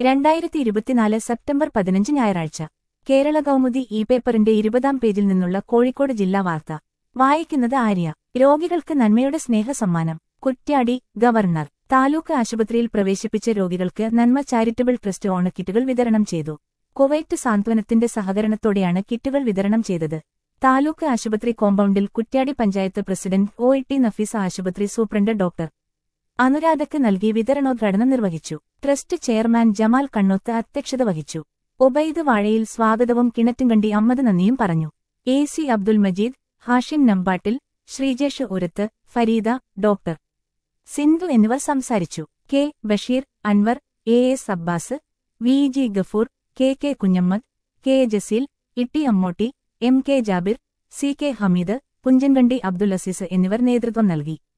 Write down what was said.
രണ്ടായിരത്തി ഇരുപത്തിനാല് സെപ്റ്റംബർ പതിനഞ്ച് ഞായറാഴ്ച കേരള കൗമുദി ഇ പേപ്പറിന്റെ ഇരുപതാം പേജിൽ നിന്നുള്ള കോഴിക്കോട് ജില്ലാ വാർത്ത വായിക്കുന്നത് ആര്യ രോഗികൾക്ക് നന്മയുടെ സ്നേഹസമ്മാനം കുറ്റ്യാടി ഗവർണർ താലൂക്ക് ആശുപത്രിയിൽ പ്രവേശിപ്പിച്ച രോഗികൾക്ക് നന്മ ചാരിറ്റബിൾ ട്രസ്റ്റ് ഓണക്കിറ്റുകൾ വിതരണം ചെയ്തു കുവൈറ്റ് സാന്ത്വനത്തിന്റെ സഹകരണത്തോടെയാണ് കിറ്റുകൾ വിതരണം ചെയ്തത് താലൂക്ക് ആശുപത്രി കോമ്പൗണ്ടിൽ Kuttiadi panchayat president O E T Nafeesa ആശുപത്രി സൂപ്രണ്ട് ഡോക്ടർ അനുരാധയ്ക്ക് നൽകി വിതരണോദ്ഘാടനം നിർവഹിച്ചു ട്രസ്റ്റ് ചെയർമാൻ ജമാൽ കണ്ണോത്ത് അധ്യക്ഷത വഹിച്ചു ഒബൈദ് വാഴയിൽ സ്വാഗതവും കിണറ്റുംകണ്ടി അമ്മദ് നന്ദിയും പറഞ്ഞു A C Abdul Majeed Hashim Nambattil Sreejesh Urath Fareeda doctor Sindhu എന്നിവർ സംസാരിച്ചു K Basheer Anwar A S Abbas V G Gafoor K K Kunhammad K Jaseel Itty Ammotty M K Jabir C K Hameed Punchankandi Abdul Azeez എന്നിവർ നേതൃത്വം നൽകി